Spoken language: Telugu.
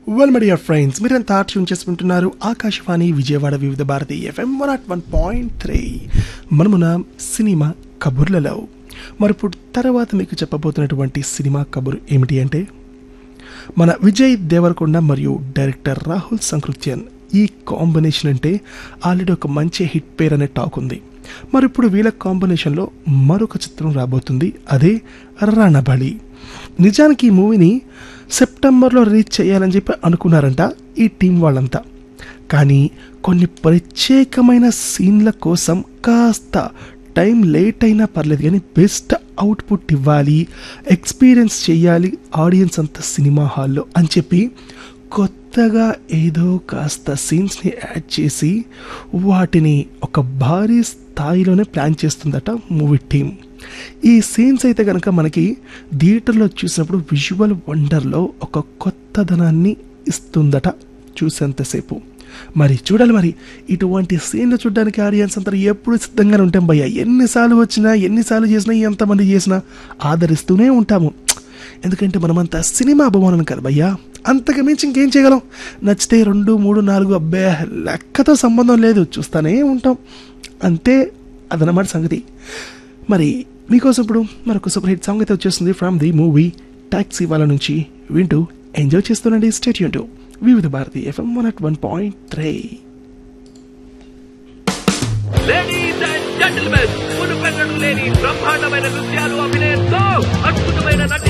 వెల్ మై డియర్ ఫ్రెండ్స్ మీరంతా ట్యూన్ చేసుకుంటున్నారు Akashvani Vijayawada Vividh Bharati FM one naught one point three మనమున సినిమా కబుర్లలో మరి ఇప్పుడు తర్వాత మీకు చెప్పబోతున్నటువంటి సినిమా కబురు ఏమిటి అంటే మన విజయ్ దేవరకొండ మరియు డైరెక్టర్ రాహుల్ సంకృత్యన్ ఈ కాంబినేషన్ అంటే ఆల్రెడీ ఒక మంచి హిట్ పేర్ అనే టాక్ ఉంది మరి ఇప్పుడు వీళ్ళ కాంబినేషన్లో మరొక చిత్రం రాబోతుంది అదే రణబలి నిజానికి ఈ మూవీని సెప్టెంబర్లో రిలీజ్ చేయాలని చెప్పి అనుకున్నారంట ఈ టీం వాళ్ళంతా కానీ కొన్ని ప్రత్యేకమైన సీన్ల కోసం కాస్త టైం లేట్ అయినా పర్లేదు కానీ బెస్ట్ అవుట్పుట్ ఇవ్వాలి ఎక్స్పీరియన్స్ చేయాలి ఆడియన్స్ అంతా సినిమా హాల్లో అని చెప్పి కొత్తగా ఏదో కాస్త సీన్స్ని యాడ్ చేసి వాటిని ఒక భారీ స్థాయిలోనే ప్లాన్ చేస్తుందట మూవీ టీం ఈ సీన్స్ అయితే కనుక మనకి థియేటర్లో చూసినప్పుడు విజువల్ వండర్లో ఒక కొత్తదనాన్ని ఇస్తుందట చూసేంతసేపు మరి చూడాలి మరి ఇటువంటి సీన్లు చూడడానికి ఆడియన్స్ అంతా ఎప్పుడు సిద్ధంగానే ఉంటాం భయ్య ఎన్నిసార్లు వచ్చినా ఎన్నిసార్లు చేసినా ఎంతమంది చేసినా ఆదరిస్తూనే ఉంటాము ఎందుకంటే మనమంతా సినిమా అభిమానం కదా భయ్యా అంతకు మించి ఇంకేం చేయగలం నచ్చితే రెండు మూడు నాలుగు అబ్బే లెక్కతో సంబంధం లేదు చూస్తూనే ఉంటాం అంతే అదనమాట సంగతి మరి మీకోసం ఇప్పుడు మరొక సూపర్ హిట్ సాంగ్ అయితే వచ్చేస్తుంది ఫ్రమ్ ది మూవీ టాక్సీ వాళ్ళ నుంచి వింటూ ఎంజాయ్ చేస్తుండండి స్టేట్ యూన్ Vividh Bharati FM one at one point three ladies and gentlemen మునుపెన్నడు లేని బ్రహ్మాండమైన నృత్యాలు అభినయంతో అద్భుతమైన నటి